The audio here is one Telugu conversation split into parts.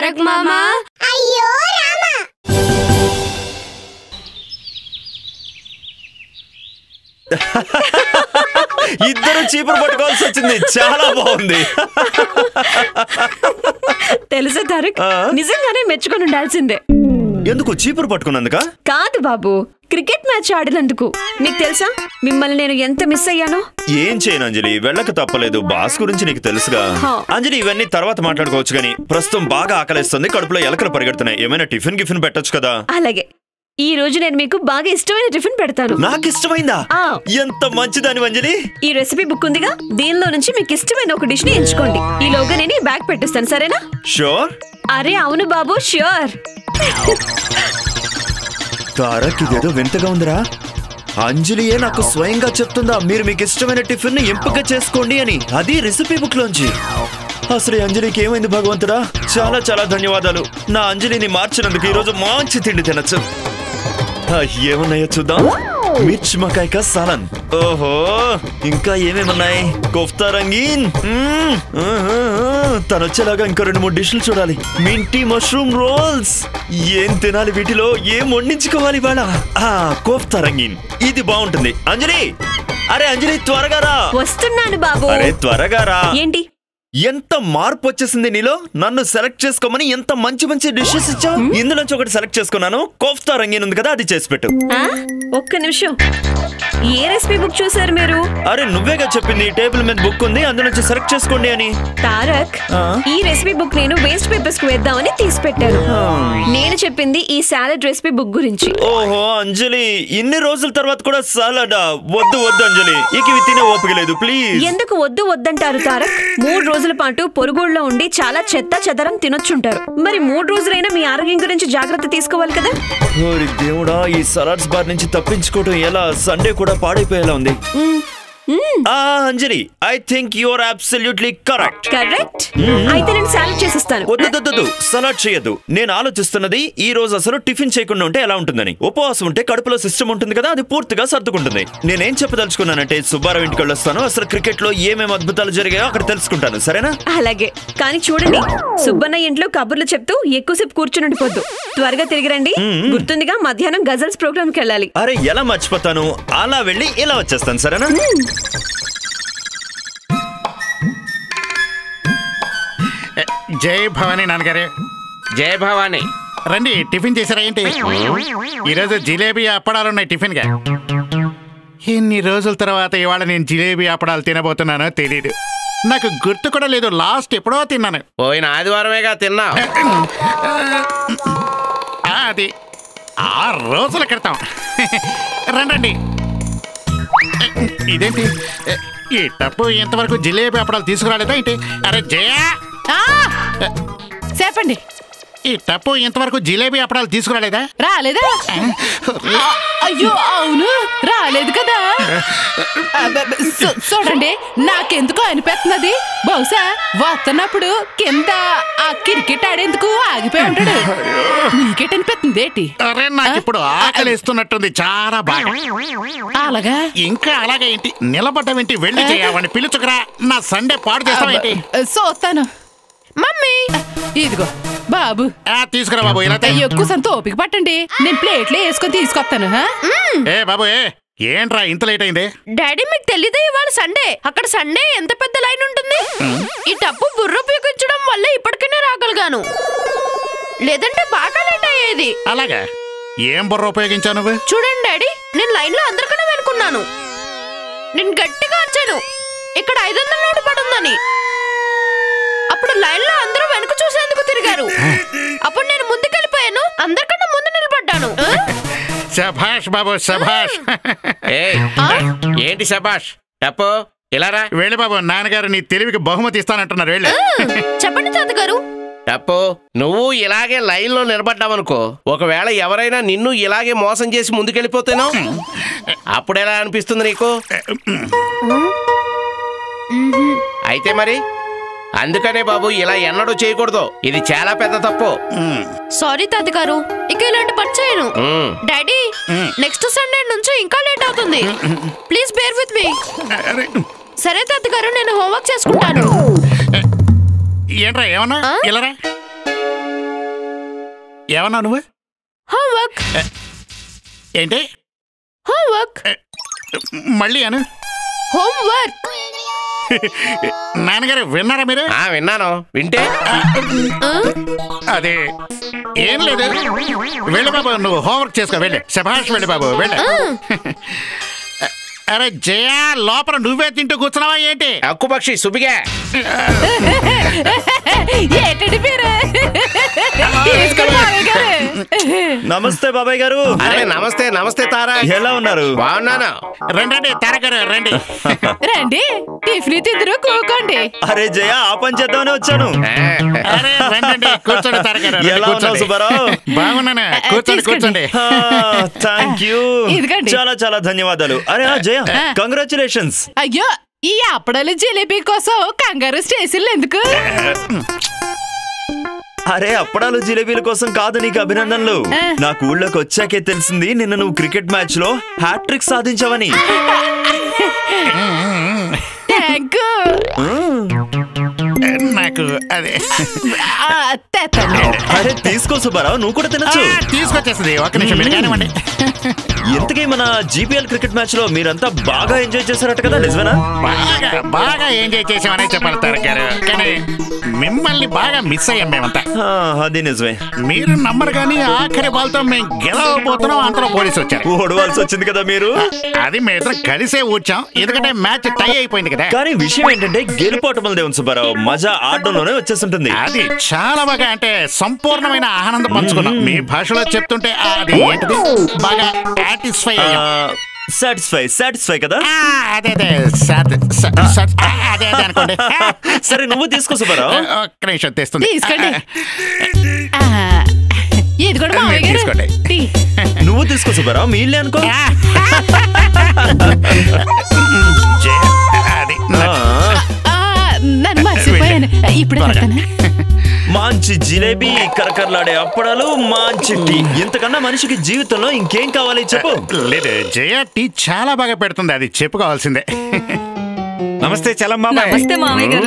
తారక్ మామా అయ్యో రామా ఇద్దరు చీపురు పట్టుకోవాల్సి వచ్చింది చాలా బాగుంది తెలుసా తారక్ ఆ? నిజంగానే మెచ్చుకొని ఉండాల్సిందే ఎందుకు చీపురు పట్టుకున్నందుక కాదు బాబు క్రికెట్ మ్యాచ్ ఆడినందుకు నీకు తెలుసా మిమ్మల్ని నేను ఎంత మిస్ అయ్యానో ఏం చేయను అంజలి వెళ్ళక తప్పలేదు బాస్ గురించి నీకు తెలుసుగా హా. అంజలి ఇవన్నీ తర్వాత మాట్లాడుకోవచ్చు కానీ ప్రస్తుతం బాగా ఆకలేస్తుంది కడుపులో ఎలకలు పరిగెడుతున్నాయి ఏమైనా టిఫిన్ గిఫిన్ పెట్టొచ్చు కదా అలాగే ఈ రోజు నేను మీకు బాగా ఇష్టమైన టిఫిన్ పెడతాను నాకు ఇష్టమైందా ఆ. ఎంత మంచిదాని అంజలి ఈ రెసిపీ బుక్ ఉందిగా దీనిలో నుంచి మీకు ఇష్టమైన ఒక డిష్ ని ఎంచుకోండి ఈలోగా నేను ఈ బ్యాగ్ పెట్టిస్తాను సరేనా షూర్ అరే అవును బాబు ష్యూర్ తారక్ ఇదేదో వింతగా ఉందిరా అంజలియే నాకు స్వయంగా చెప్తుందా మీరు మీకు ఇష్టమైన టిఫిన్ ని ఎంపిక చేసుకోండి అని అది రెసిపీ బుక్ లోంచి అసలు ఈ అంజలికి ఏమైంది భగవంతుడా చాలా చాలా ధన్యవాదాలు నా అంజలిని మార్చినందుకు ఈ రోజు మంచి తిండి తినచ్చు ఆ, ఏమున్నాయో చూద్దాం మిర్చ్ మకాయక సాలన్ ఓహో ఇంకా ఏమేమున్నాయి కోఫ్తా రంగీన్ మ్మ్. ఆహా, తను వచ్చేలాగా ఇంకా రెండు మూడు డిష్లు చూడాలి మింటీ మష్రూమ్ రోల్స్ ఏం తినాలి వీటిలో ఏం వండించుకోవాలి ఇవాళ ఆ కోఫ్తా రంగీన్ ఇది బాగుంటుంది అంజలి అరే అంజలి త్వరగా రా వస్తున్నాను బాబు అరే త్వరగా రా ఏంటి ఎంత మార్పు వచ్చేసింది నీలో నన్ను సెలెక్ట్ చేసుకోమని ఎంత మంచి మంచి డిషెస్ ఇచ్చావు ఇందులోంచి ఒకటి సెలెక్ట్ చేసుకున్నాను కోఫ్తా రంగీన్ ఉంది కదా అది చేసి పెట్టు ఆ? ఒక్క నిమిషం ఏ రెసిపీ బుక్ చూసారు మీరు అరే నువ్వేగా చెప్పింది టేబుల్ మీద బుక్ ఉంది అందులోంచి సెలెక్ట్ చేసుకోండి అని తారక్ ఆ? ఈ రెసిపీ బుక్ నేను వేస్ట్ పేపర్స్ కు వేద్దామని తీసి పెట్టాను నేను చెప్పింది ఈ సాలడ్ రెసిపీ బుక్ గురించి ఓహో అంజలి ఇన్ని రోజుల తర్వాత కూడా సాలడా వద్దు వద్దు అంజలి ఇక ఇవి తినే ఓపిక లేదు ప్లీజ్ ఎందుకు వద్దు వద్దంటారు తారక్ మూడు రోజుల పాటు పొరుగుళ్ళలో ఉండి చాలా చెత్త చెదరం తినొచ్చుంటారు మరి మూడు రోజులైనా మీ ఆరోగ్యం గురించి జాగ్రత్త తీసుకోవాలి కదా ఓరి దేవుడా ఈ సలాడ్స్ బార్ నుంచి తప్పించుకోవడం ఎలా సండే కూడా పాడైపోయేలా ఉంది ఆ Anjali I think your absolutely correct correct అయితే నేను సాలడ్ చేసిస్తాను వద్దు సలాడ్ చేయొద్దు నేను ఆలోచిస్తున్నది ఈ రోజు అసలు టిఫిన్ చేయకుండా ఉంటే ఎలా ఉంటుందని ఉపవాసం ఉంటే కడుపులో సిస్టమ్ ఉంటుంది కదా అది పూర్తిగా సర్దుకుంటుంది నేనేం చెప్పదలుచుకున్నానంటే సుబ్బారావు ఇంటికి వెళ్ళొస్తాను అసలు క్రికెట్ లో ఏమేమి అద్భుతాలు జరిగాయో అక్కడ తెలుసుకుంటాను సరేనా అలాగే కానీ చూడండి సుబ్బన్న ఇంట్లో కబుర్లు చెప్తూ ఎక్కువసేపు కూర్చుని ఉండిపోద్దు త్వరగా తిరిగి రండి గుర్తుందిగా మధ్యాహ్నం గజల్స్ ప్రోగ్రామ్ కి వెళ్ళాలి అరే ఎలా మర్చిపోతాను అలా వెళ్ళి ఇలా వచ్చేస్తాను సరేనా జై భవానీ నాన్నగారు జయ భవాని రండి టిఫిన్ చేసారా ఏంటి ఈరోజు జిలేబీ అప్పడాలు ఉన్నాయి టిఫిన్ గా ఇన్ని రోజుల తర్వాత ఇవాళ నేను జిలేబీ అప్పడాలు తినబోతున్నానో తెలియదు నాకు గుర్తు కూడా లేదు లాస్ట్ ఎప్పుడో తిన్నాను పోయిన ఆదివారమేగా తిన్నా ఆ, అది ఆరు రోజుల క్రితం రండి ఇదేంటి ఈ టప్పు ఇంతవరకు జిలేబీ అప్పడాలు తీసుకురాలేదా ఏంటి అరే జయా ఆ! చెప్పండి ఈ టప్పు ఇంతవరకు జిలేబీ అప్పడాలు తీసుకురాలేదా రాలేదా ఆ, అయ్యో అవును రాలేదు కదా అబ్బబ్బ, చూ- చూడండి నాకెందుకో అనిపిస్తున్నది బహుశా వస్తున్నప్పుడు కింద ఆ క్రికెట్ ఆడేందుకు ఆగిపోయి ఉంటాడు నీకెట్ అనిపిస్తుంది ఏంటి అరే నాకు ఇప్పుడు ఆకలిస్తున్నట్టుంది చాలా బాగా అలాగా ఇంకా అలాగే ఏంటి నిలబడ్డవేంటి వెళ్ళి చేయవని పిలుచుకురా నా సండే పాడు చేస్తావేంటి చూస్తాను మమ్మీ ఇదిగో బాబు ఆ, తీసుకురా బాబు ఇలా తే. ఎక్కువ సంత ఓపిక పట్టండి నేను ప్లేట్లో వేసుకొని తీసుకొస్తాను హా? ఏ బాబు ఏ ఏంట్రా ఇంత లేట్ అయింది డాడీ మీకు తెలీదా ఇవాళ సండే అక్కడ సండే ఎంత పెద్ద లైన్ ఉంటుంది ఈ టప్పు బుర్ర ఉపయోగించడం వల్ల ఇప్పటికైనా రాగలిగాను లేదంటే బాగా లేట్ అయ్యేది అలాగా ఏం బుర్ర ఉపయోగించావు నువ్వు చూడండి డాడీ నేను లైన్ లో అందరికన్నా వెనుకున్నాను నేను గట్టిగా అరిచాను ఇక్కడ ఐదు వందల నోటు పడుందని అప్పుడు లైన్ లో అందరూ వెనుక చూసేందుకు తిరిగారు అప్పుడు నేను ముందుకెళ్ళిపోయాను అందరికన్నా ముందు నిలబడ్డాను ఆ? శభాష్ బాబు శభాష్ ఏ ఏంటి శబాష్ టప్పు ఇలా రా వెళ్ళి బాబు నాన్నగారు నీ తెలివికి బహుమతి ఇస్తానంటున్నారు వెళ్ళి చెప్పండి తాతగారు టప్పు నువ్వు ఇలాగే లైన్లో నిలబడ్డావనుకో ఒకవేళ ఎవరైనా నిన్ను ఇలాగే మోసం చేసి ముందుకెళ్ళిపోతేనో అప్పుడెలా అనిపిస్తుంది నీకు అయితే మరి అందుకనే బాబు ఇలా ఎన్నడూ చేయకూడదు ఇది చాలా పెద్ద తప్పు సారీ తాతగారు ఇక ఇలాంటి పని చేయను ఉమ్. డాడీ నెక్స్ట్ సండే నుంచి ఇంకా లేట్ అవుతుంది ప్లీజ్ బేర్ విత్ మీ అరే, సరే తాతగారు నేను హోంవర్క్ చేసుకుంటాను ఏంట్రా ఏమన్నా ఆ? ఇలా రా ఏమన్నా నువ్వు హోంవర్క్ ఏంటి హోంవర్క్ మళ్ళీ అను హోంవర్క్ నాన్నగారు విన్నారా మీరు ఆ విన్నాను వింటే అదే ఏం లేదు వెళ్ళి బాబు నువ్వు హోంవర్క్ చేసుకో వెళ్ళి శభాష్ వెళ్ళి బాబు వెళ్ళి అరే జయ లోపల నువ్వే తింటూ కూర్చున్నావా ఏంటి అక్కు పక్షి సుబిగా ఏంటండి మీరు తీసుకోండి మామయ్య గారు నమస్తే బాబాయ్ గారు అరే నమస్తే నమస్తే తారా ఎలా ఉన్నారు బాగున్నాను రండి రండి తారగారు రండి రండి టిఫిన్ తిందరు కూకోండి అరే జయ ఆ పని చేద్దామని వచ్చాను అరే రండి కూర్చోండి తారగారు రండి, ఎలా ఉన్నావు కూర్చోండి. సుబ్బారావు? బాగున్నాను కూర్చోండి తీసుకోండి. కూర్చోండి థ్యాంక్ యూ ఇదిగోండి. చాలా చాలా ధన్యవాదాలు అరే ఆ, జయ కంగ్రాచులేషన్స్ అయ్యో ఈ అప్పడాలు జిలేబీ కోసం కంగారు స్టేషన్లు ఎందుకు అరే అప్పడాలు జిలేబీల కోసం కాదు నీకు అభినందనలు నాకు ఊళ్ళోకి వచ్చాకే తెలిసింది నిన్న నువ్వు క్రికెట్ మ్యాచ్ లో హ్యాట్రిక్ సాధించావని థ్యాంక్ నాకు అదే తెత్తండి అరే తీసుకో సుబ్బారావు నువ్వు కూడా ఆ, తినచ్చు తీసుకొచ్చేస్తుంది ఒక్క నిమిషం మీరు కానివ్వండి ఇంతకీ మన జీపీఎల్ క్రికెట్ మ్యాచ్ లో మీరంతా బాగా ఎంజాయ్ చేశారట కదా నిజమేనా బాగా బాగా ఎంజాయ్ చేసామనే చెప్పాలి తారగారు కానీ మిమ్మల్ని బాగా మిస్ అయ్యాం మేమంతా ఆ, అది నిజమే మీరు నమ్మరు కానీ ఆఖరి బాల్తో మేము గెలవబోతున్నాం అంతలో పోలీసు వచ్చారు ఓడవలసి వచ్చింది కదా మీరు అది మేము ఇద్దరం కలిసే ఊడ్చాం ఎందుకంటే మ్యాచ్ టై అయిపోయింది కదా కానీ విషయం ఏంటంటే గెలుపోవటం దేవుని సుబ్బారావు మజా ఆడడంలోనే వచ్చేస్తుంటుంది అది చాలా బాగా అంటే సంపూర్ణమైన ఆనందం పంచుకున్నాం మీ భాషలో చెప్తుంటే అది ఏంటిది బాగా సాటిస్ఫై అయ్యాం సాటిస్ఫై సాటిస్ఫై కదా ఆ, అదే అదే సాట్- సా- సా- ఆ, అదే అదే అనుకోండి సరే నువ్వు తీసుకో సుబ్బారావు ఒక్క నిమిషం తెస్తుంది తీసుకోండి ఆ, ఇది కూడా మామయ్య గారు తీసుకోండి. టీ. నువ్వు తీసుకో సుబ్బారావు మీ ఇల్లే అనుకో జే, అది ఆ, ఆ, నన్ను మర్చిపోయాను ఇప్పుడు చెప్తాను మంచి జిలేబీ కరకరలాడే అప్పడాలు మంచి టీ ఇంతకన్నా మనిషికి జీవితంలో ఇంకేం కావాలి చెప్పు లేదు జయ టీ చాలా బాగా పెడుతుంది అది చెప్పుకోవాల్సిందే నమస్తే చలంబాబాయ్ నమస్తే మామయ్య గారు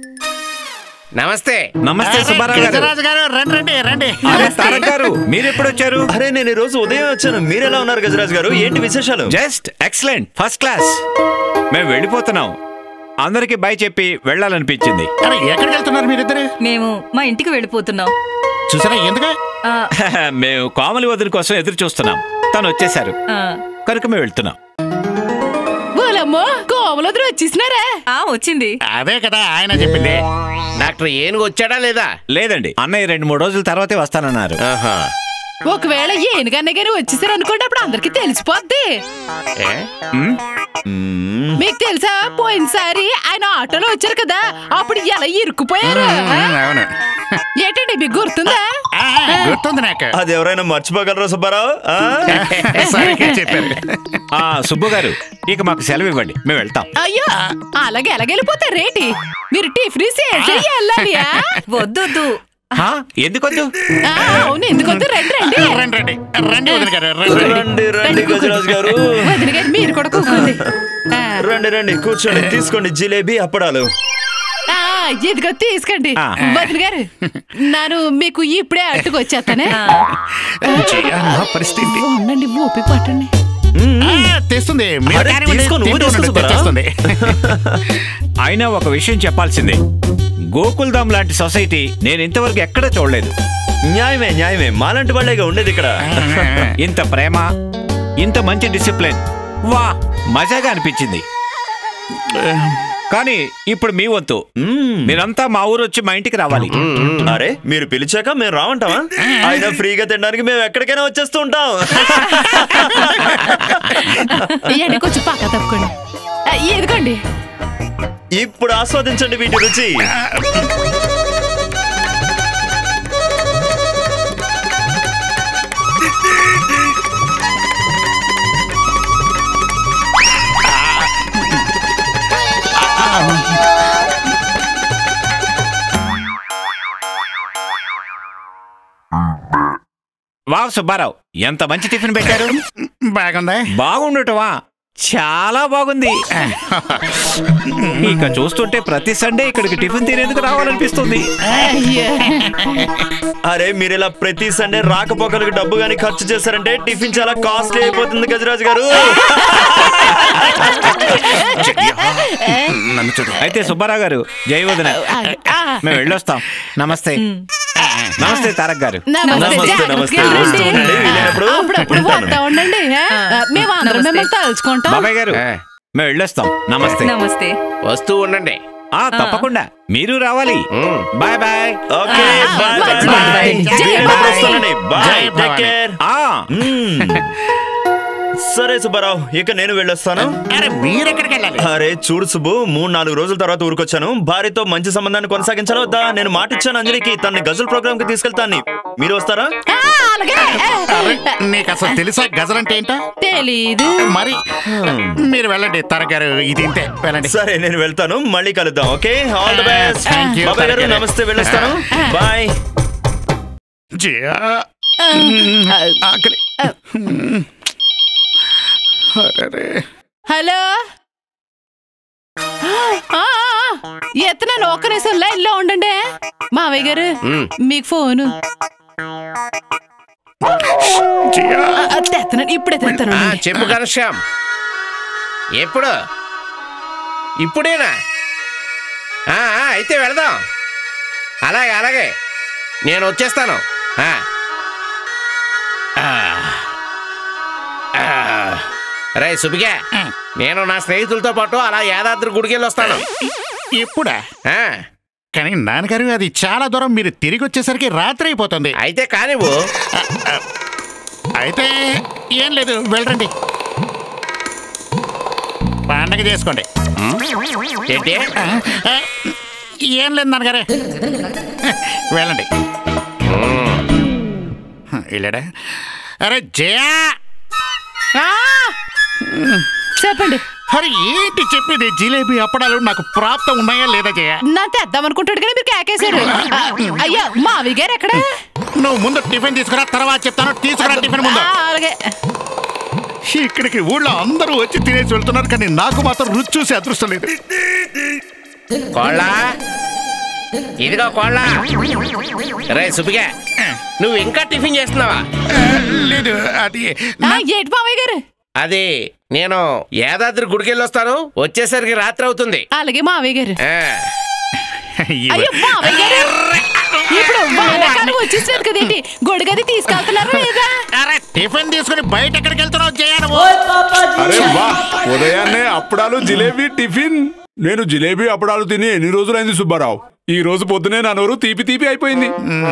నమస్తే నమస్తే సుబ్బారావు గారు గజరాజు గారు రండి రండి రండి అరే తారక్ గారు మీరు ఎప్పుడు వచ్చారు అరే నేను ఈ రోజు ఉదయం వచ్చాను మీరెలా ఉన్నారు గజరాజ్ గారు ఏంటి విశేషాలు జస్ట్ ఎక్సలెంట్ ఫస్ట్ క్లాస్ మేము వెళ్ళిపోతున్నాం అందరికి బై చెప్పి వెళ్ళాలనిపించింది అరే ఎక్కడికి వెళ్తున్నారు మీరిద్దరు మేము మా ఇంటికి వెళ్ళిపోతున్నాం చూసారా ఎందుకు ఆ, మేము కోమలి వదిన కోసం ఎదురు చూస్తున్నాం తను వచ్చేసారు ఆ, కనుక మేము వెళ్తున్నాం ఓలమ్మో కోమలొద్దరు వచ్చేసినారా ఆ, వచ్చింది అదే కదా ఆయన చెప్పింది డాక్టర్ ఏనుగు వచ్చాడా లేదా లేదండి అన్నయ్య రెండు మూడు రోజుల తర్వాతే వస్తానన్నారు ఆహా. ఒకవేళ ఏనుగన్న గారు వచ్చేసారు అనుకోండి అప్పుడు అందరికి తెలిసిపోద్ది ఏ? ఉమ్, మ్మ్. మీకు తెలుసా పోయినసారి ఆయన ఆటోలో వచ్చారు కదా అప్పుడు ఎలా ఇరుక్కుపోయారు ఆ? అవును ఏంటండి మీకు గుర్తుందా ఆ, గుర్తుంది నాకు అది ఎవరైనా మర్చిపోగలరా సుబ్బారావు ఆ? సరిగ్గా చెప్పారు ఆ సుబ్బు గారు ఇక మాకు సెలవు ఇవ్వండి మేము వెళ్తాం అయ్యో అలాగే ఎలాగెళ్ళిపోతారు రేటి మీరు టిఫిన్ చేసి వెళ్ళాలి ఆ? వద్దొద్దు హా? ఎందుకొద్దు ఆ, అవును ఎందుకొద్దు రండి రండి రండి రండి రండి వదిన గారు రండి రండి రండి గజరాజ్ గారు వదిన గారు మీరు కూడా కూకోండి ఆ, రండి రండి కూర్చోండి తీసుకోండి జిలేబీ అప్పడాలు ఆ, ఇదిగో తీసుకోండి ఆ. వదిన గారు నేను మీకు ఇప్పుడే అట్టుకు వచ్చేస్తానే జయ, నా పరిస్థితి ఏంటి? ఉండండి ఊపి పట్టండి ఆ, తెస్తుంది మీరు అరే, కానివ్వండి, తీసుకో, నువ్వు తింటూ తీసుకో, ఉండండి, సుబ్బారావు. తెచ్చేస్తుంది అయినా ఒక విషయం చెప్పాల్సిందే గోకుల్ధామ్ లాంటి సొసైటీ నేను ఇంతవరకు ఎక్కడ చూడలేదు న్యాయమే న్యాయమే మాలాంటి వాళ్ళేగా ఉండేది ఇక్కడ ఇంత ప్రేమ ఇంత మంచి డిసిప్లిన్ వా మజాగా అనిపించింది కానీ ఇప్పుడు మీ వంతు మ్మ్. మీరంతా మా ఊరు వచ్చి మా ఇంటికి రావాలి అరే మీరు పిలిచాక మేము రావంటావా అయినా ఫ్రీగా తినడానికి మేము ఎక్కడికైనా వచ్చేస్తూ ఉంటాం ఇవ్వండి కొంచెం పక్క తప్పుకోండి ఆ, ఎదుకోండి ఇప్పుడు ఆస్వాదించండి వీటి రుచి వా సుబ్బారావు ఎంత మంచి టిఫిన్ పెట్టారు బాగుందా బాగుండటమా చాలా బాగుంది ఇక చూస్తుంటే ప్రతి సండే ఇక్కడికి టిఫిన్ తినేందుకు రావాలనిపిస్తుంది అయ్యో. అరే మీరు ఇలా ప్రతి సండే రాకపోకలకు డబ్బు గాని ఖర్చు చేశారంటే టిఫిన్ చాలా కాస్ట్లీ అయిపోతుంది గజరాజు గారు నన్ను చూడు అయితే సుబ్బారావు గారు జై వదిన ఆ, మేము వెళ్ళొస్తాం నమస్తే నమస్తే తారక్ గారు నమస్తే నమస్తే, జాగ్రత్తగా నమస్తే. వెళ్ళండి. వస్తూ ఉండండి, వీలైనప్పుడు అప్పుడప్పుడు ఉంటాను. వస్తా ఉండండి ఆ? మేము అందరం మిమ్మల్ని తలుచుకుంటాం బాబాయ్ గారు ఆ. మేము వెళ్ళొస్తాం నమస్తే నమస్తే వస్తూ ఉండండి ఆ తప్పకుండా మీరు రావాలి ఉమ్. బాయ్ బాయ్ ఓకే ఆ, bye bye, bye bye. Jai వీలైనప్పుడు బాయ్. వస్తానండి. Bye Jai take Bhavani. Care ఆ సరే సుబ్బారావు ఇక నేను వెళ్ళొస్తాను అరే మీరెక్కడికి వెళ్ళాలి అరే చూడు సుబ్బు మూడు నాలుగు రోజుల తర్వాత ఊరికొచ్చాను భార్యతో మంచి సంబంధాన్ని కొనసాగించాలా వద్దా నేను మాట ఇచ్చాను అంజలికి తన గజల్ ప్రోగ్రామ్ కి తీసుకెళ్తాను మీరు వస్తారా ఆ, అలాగే అరే, నీకు అసలు తెలుసా గజల్ అంటే ఏంటో తెలీదు మరి మీరు వెళ్ళండి తరగారు ఇది ఇంతే వెళ్ళండి సరే నేను వెళ్తాను మళ్ళీ కలుద్దాం okay all the best Thank you, బాబాయ్ గారు తరగతి. నమస్తే వెళ్ళొస్తాను బాయ్ జియా. ఆకలి అరెరే. హలో ఆ, ఆ, ఎత్తనాను ఒక్క నిమిషం లైన్లో ఉండండి మావయ్య గారు ఉమ్. మీకు ఫోను జియా. ఆ, తెత్తనాను ఇప్పుడే తెస్తాను ఆ, చెప్పు కనశ్యామ్ ఎప్పుడు ఇప్పుడేనా ఆ, ఆ, అయితే వెళదాం అలాగే అలాగే నేను వచ్చేస్తాను ఆ. ఆ. ఆ. రే సుబిగా నేను నా స్నేహితులతో పాటు అలా యాదాద్రి గుడికి వెళ్ళి వస్తాను ఇప్పుడా ఆ, కానీ నాన్నగారు అది చాలా దూరం మీరు తిరిగి వచ్చేసరికి రాత్రి అయిపోతుంది అయితే కానివ్వు అయితే ఏం లేదు వెళ్ళండి పండగ చేసుకోండి ఏంటి ఆ, ఆ, ఏం లేదు నాన్నగారే వెళ్ళండి వెళ్ళాడా అరే జయా ఆ, చెప్పండి అరే ఏంటి చెప్పేది జిలేబీ అప్పడాలు నాకు ప్రాప్తం ఉన్నాయా లేదా జయ నా తెద్దాం అనుకుంటాడు కానీ మీరు కేకేశారు ఆ, అయ్యా మావయ్య గారు ఎక్కడ నువ్వు ముందు టిఫిన్ తీసుకురా తర్వాత చెప్తాను తీసుకురా టిఫిన్ ముందు ఆ, అలాగే ఇక్కడికి ఊళ్ళో అందరూ వచ్చి తినేసి వెళ్తున్నారు కానీ నాకు మాత్రం రుచి చూసి అదృష్టం లేదు కోళ్ళ ఇదిగో కోళ్ళ రే సుబిగా నువ్వు ఇంకా టిఫిన్ చేస్తున్నావా లేదు అది ఆ, ఏంటి మావయ్య గారు అది నేను యాదాద్రి గుడికి వెళ్ళి వస్తాను వచ్చేసరికి రాత్రి అవుతుంది అలాగే మావయ్య గారు ఆ, ఇవ- అయ్యో మావయ్య గారు ఇప్పుడు వానాకాలం వచ్చేసారు కదేంటి గొడుగది తీసుకెళ్తున్నారా లేదా అరే టిఫిన్ తీసుకుని బయట ఎక్కడికి వెళ్తున్నావు జయ నువ్వు అరే వా ఉదయాన్నే అప్పడాలు జిలేబీ టిఫిన్ నేను జిలేబీ అప్పడాలు తిని ఎన్ని రోజులైంది సుబ్బారావు ఈ రోజు పొద్దునే నా నోరు తీపి తీపి అయిపోయింది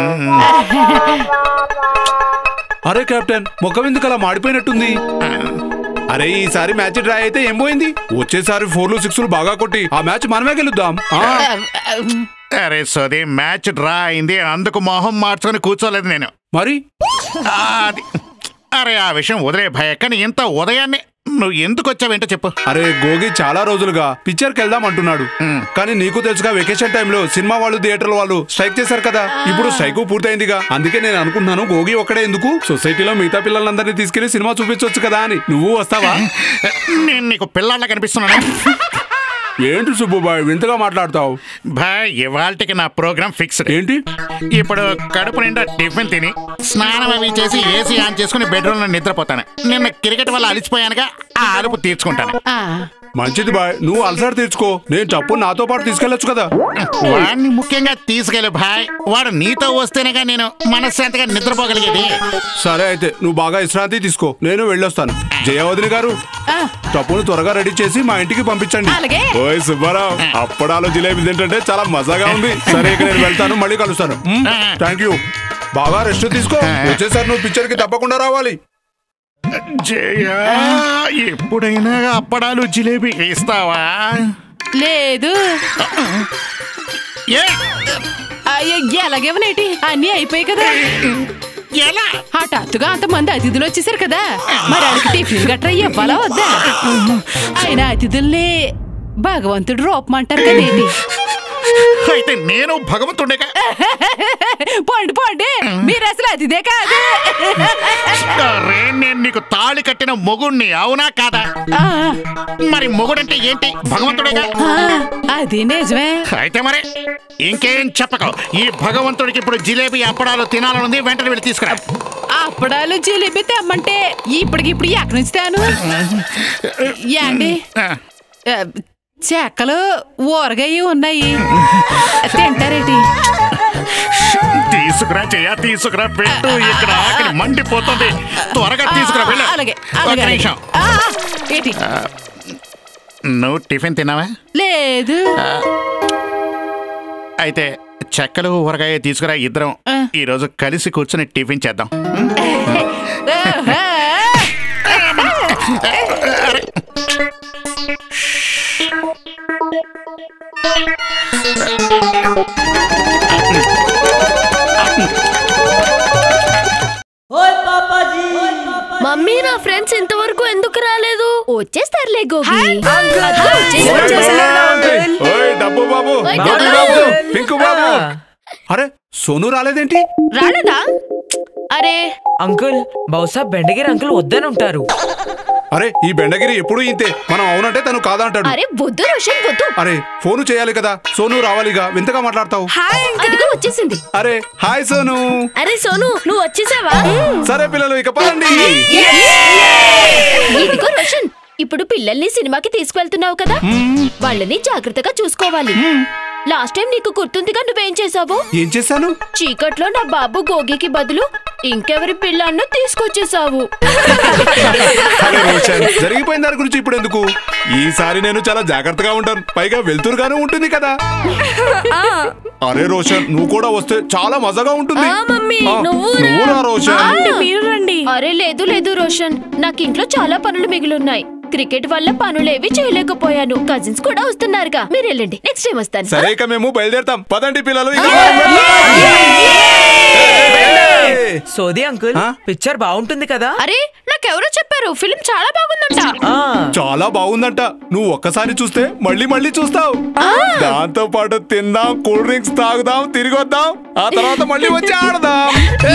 అరే కెప్టెన్ ముఖం ఎందుకు అలా మాడిపోయినట్టుంది అరే ఈసారి మ్యాచ్ డ్రా అయితే ఏం పోయింది వచ్చేసారి ఫోర్లు సిక్స్లు బాగా కొట్టి ఆ మ్యాచ్ మనమే గెలుద్దాం ఆ, అరే సోది మ్యాచ్ డ్రా అయింది అందుకు మొహం మార్చుకొని కూర్చోలేదు నేను మరి ఆ, అది అరే ఆ విషయం వదిలే భయ కానీ ఇంత ఉదయాన్నే నువ్వు ఎందుకు వచ్చావేంటో చెప్పు అరే గోగి చాలా రోజులుగా పిక్చర్కి వెళ్దాం అంటున్నాడు మ్. కానీ నీకు తెలుసుగా వెకేషన్ టైంలో సినిమా వాళ్ళు థియేటర్ వాళ్ళు స్ట్రైక్ చేశారు కదా ఇప్పుడు స్ట్రైక్ పూర్తయిందిగా అందుకే నేను అనుకుంటున్నాను గోగి ఒక్కడే ఎందుకు సొసైటీలో మిగతా పిల్లలందరినీ తీసుకెళ్లి సినిమా చూపించవచ్చు కదా అని నువ్వు వస్తావా నేను నీకు పిల్లాళ్ళ కనిపిస్తున్నాను ఏంటి సుబ్బుబాయ్ వింతగా మాట్లాడతావు భాయ్ ఇవాళకి నా ప్రోగ్రామ్ ఫిక్స్డ్ ఏంటి ఇప్పుడు కడుపు నిండా టిఫిన్ తిని స్నానం అవి చేసి ఏసీ ఆన్ చేసుకుని బెడ్రూమ్ లో నిద్రపోతాను నిన్న క్రికెట్ వల్ల అలిసిపోయానుగా ఆ అలుపు తీర్చుకుంటాను ఆ, మంచిది బాయ్ నువ్వు అలసట తీర్చుకో నేను చప్పు నాతో పాటు తీసుకెళ్లొచ్చు కదా వాడిని ముఖ్యంగా తీసుకెళ్ళు భాయ్ వాడు నీతో వస్తేనేగా నేను మనశ్శాంతిగా నిద్రపోగలిగేది సరే అయితే నువ్వు బాగా విశ్రాంతి తీసుకో నేను వెళ్ళొస్తాను జయవదిని గారు ఆ, చప్పును త్వరగా రెడీ చేసి మా ఇంటికి పంపించండి అలాగే. ఓయ్ సుబ్బారావు అప్పడాలు జిలేబీ తింటుంటే చాలా మజాగా ఉంది సరే ఇక నేను వెళ్తాను మళ్ళీ కలుస్తాను థ్యాంక్ యూ బాగా రెస్ట్ తీసుకో వచ్చేసారి నువ్వు పిక్చర్ కి తప్పకుండా రావాలి జయ ఎప్పుడైనా అప్పడాలు జిలేబీ ఇస్తావా లేదు ఏ అయ్యో ఎలాగేవనేటి అన్నీ అయిపోయాయి కదా ఎలా హఠాత్తుగా అంతమంది అతిథులు వచ్చేసారు కదా మరి వాళ్ళకి టిఫిన్ గట్రా ఇవ్వాలా వద్దా ఆయన అతిథుల్ని భగవంతుడు రూపమంటారు కదేంటి అయితే నేను భగవంతుడేగా పండు పండు మీరు అసలు అతిథే కాదు అరే నేను నీకు తాళి కట్టిన మొగుణ్ణి అవునా కాదా ఆ, మరి మొగుడంటే ఏంటి భగవంతుడేగా ఆ, అది నిజమే అయితే మరి ఇంకేం చెప్పకు ఈ భగవంతుడికి ఇప్పుడు జిలేబీ అప్పడాలు తినాలనుంది వెంటనే వెళ్ళి తీసుకురా అప్పడాలు జిలేబీ తెమ్మంటే ఇప్పటికిప్పుడు ఎక్కడి నుంచి తేను యాండి ఆ, ఆ, చెక్కలు ఊరగాయ ఉన్నాయి తింటారేటి తీసుకురా చెయ్య తీసుకురా పెట్టు ఇక్కడ ఆకలి మండిపోతుంది త్వరగా తీసుకురా వెళ్ళు అలాగే ఒక అలాగే అలాగే. నిమిషం ఆ, ఏంటి నువ్వు టిఫిన్ తిన్నావా లేదు అయితే చెక్కలు ఊరగాయ తీసుకురా ఇద్దరం ఆ. ఈ రోజు కలిసి కూర్చొని టిఫిన్ చేద్దాం ఆహా. మమ్మీ నా ఫ్రెండ్స్ ఇంతవరకు ఎందుకు రాలేదు వచ్చేస్తారులే గోపి ఓయ్ డబ్బు బాబు ఓయ్ గోపి డబ్బు. బాబు పింకు బాబు అరే సోను రాలేదేంటి రాలేదా అరే అంకుల్ బహుశా బెండగిరి అంకుల్ వద్దని ఉంటారు అరే ఈ బెండగిరి ఎప్పుడు ఇంతే మనం అవునంటే తను కాదంటాడు అరే బొద్దు రోషన్ బొద్దు అరే ఫోను చేయాలి కదా సోను రావాలిగా వింతగా మాట్లాడతావు అదిగో వచ్చేసింది అరే హాయ్ సోను అరే సోను నువ్వు వచ్చేసావా సరే పిల్లలు ఇక పదండి ఇదిగో రోషన్ ఇప్పుడు పిల్లల్ని సినిమాకి తీసుకువెళ్తున్నావు కదా వాళ్ళని జాగ్రత్తగా చూసుకోవాలి లాస్ట్ టైం నీకు గుర్తుందిగా నువ్వేం చేసావు ఏం చేశాను చీకట్లో నా బాబు గోగికి బదులు ఇంకెవరి పిల్లలను తీసుకొచ్చేసావు అరే రోషన్ జరిగిపోయిన దాని గురించి ఇప్పుడు ఎందుకు ఈసారి నేను చాలా జాగ్రత్తగా ఉంటాను పైగా వెళ్తురుగానే ఉంటుంది కదా అరే రోషన్ నువ్వు కూడా వస్తే చాలా మజాగా ఉంటుంది మమ్మీ ఆ, నువ్వు నువ్వు రా రోషన్ మీరు రండి అరే లేదు లేదు రోషన్ నాకు ఇంట్లో చాలా పనులు మిగిలిన్నాయి క్రికెట్ వల్ల పనులేవి చేయలేకపోయాను కజిన్స్ కూడా వస్తున్నారుగా మీరు వెళ్ళండి నెక్స్ట్ టైం వస్తాను సరే ఇక మేము బయలుదేరతాం పదండి పిల్లలు ఇక సోది అంకుల్ ఆ? పిక్చర్ బాగుంటుంది కదా అరే నాకెవరో చెప్పారు ఫిలిం చాలా బాగుందంట ఆ చాలా బాగుందంట నువ్వు ఒక్కసారి చూస్తే మళ్ళీ మళ్ళీ చూస్తావు దాంతో పాటు తిందాం కూల్ డ్రింక్స్ తాగుదాం తిరిగి వద్దాం ఆ తర్వాత మళ్ళీ వచ్చి ఆడదాం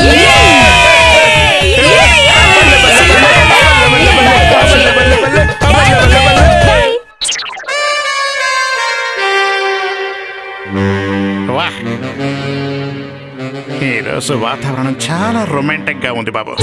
వా ఈరోజు వాతావరణం చాలా రొమాంటిక్ గా ఉంది బాబు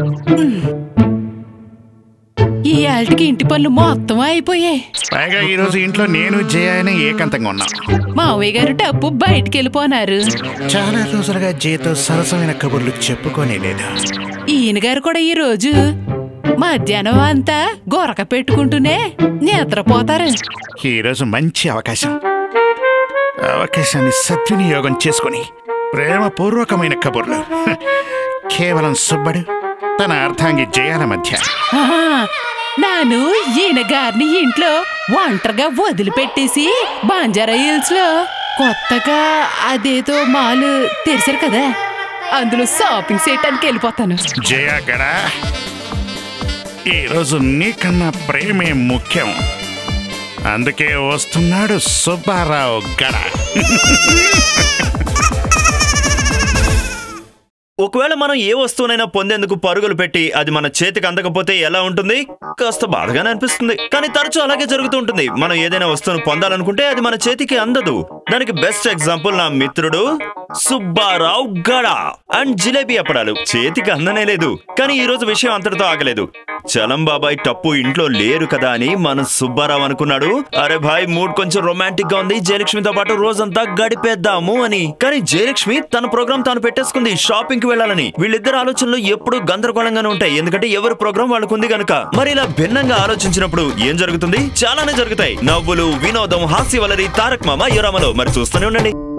ఈ ఆల్టికి ఇంటి పనులు మొత్తం అయిపోయాయి పైగా ఈ రోజు ఇంట్లో నేను జయాని ఏకాంతంగా ఉన్నాం మావయ్య గారు డబ్బు బయటికి వెళ్ళిపోనారు చాలా రోజులుగా జయతో సరసమైన కబుర్లు చెప్పుకోనే లేదు ఈయన గారు కూడా ఈ రోజు మధ్యాహ్నం అంతా గొరక పెట్టుకుంటూనే నిద్రపోతారు ఈ రోజు మంచి అవకాశం అవకాశాన్ని సద్వినియోగం చేసుకొని ప్రేమపూర్వకమైన కబుర్లు హ, కేవలం సుబ్బడు తన అర్థాంగి జయాల మధ్య ఆహా, నాను ఈయన గారిని ఇంట్లో ఒంటరిగా వదిలిపెట్టేసి బంజారా హిల్స్ లో కొత్తగా అదేదో మాలు తెరిచారు కదా అందులో షాపింగ్ చేయటానికి వెళ్ళిపోతాను జయ గడ ఈరోజు నీకన్నా ప్రేమే ముఖ్యం అందుకే వస్తున్నాడు సుబ్బారావు గడ ఒకవేళ మనం ఏ వస్తువునైనా పొందేందుకు పరుగులు పెట్టి అది మన చేతికి అందకపోతే ఎలా ఉంటుంది కాస్త బాధగానే అనిపిస్తుంది కానీ తరచూ అలాగే జరుగుతూ ఉంటుంది మనం ఏదైనా వస్తువును పొందాలనుకుంటే అది మన చేతికి అందదు దానికి బెస్ట్ ఎగ్జాంపుల్ నా మిత్రుడు సుబ్బారావు గడ అండ్ జిలేబీ అప్పడాలు చేతికి అందనే లేదు కానీ ఈ రోజు విషయం అంతటితో ఆగలేదు చలం బాబాయ్ టప్పు ఇంట్లో లేరు కదా అని మన సుబ్బారావు అనుకున్నాడు అరే భాయ్ మూడ్ కొంచెం రొమాంటిక్ గా ఉంది జయలక్ష్మితో పాటు రోజంతా గడిపేద్దాము అని కానీ జయలక్ష్మి తన ప్రోగ్రామ్ తాను పెట్టేసుకుంది షాపింగ్ కి వెళ్ళాలని వీళ్ళిద్దరు ఆలోచనలు ఎప్పుడు గందరగోళంగానే ఉంటాయి ఎందుకంటే ఎవరి ప్రోగ్రామ్ వాళ్ళకు ఉంది గనుక మరి ఇలా భిన్నంగా ఆలోచించినప్పుడు ఏం జరుగుతుంది చాలానే జరుగుతాయి నవ్వులు వినోదం హాస్య వలరి తారక్ మామ యురామలో మరి చూస్తూనే ఉండండి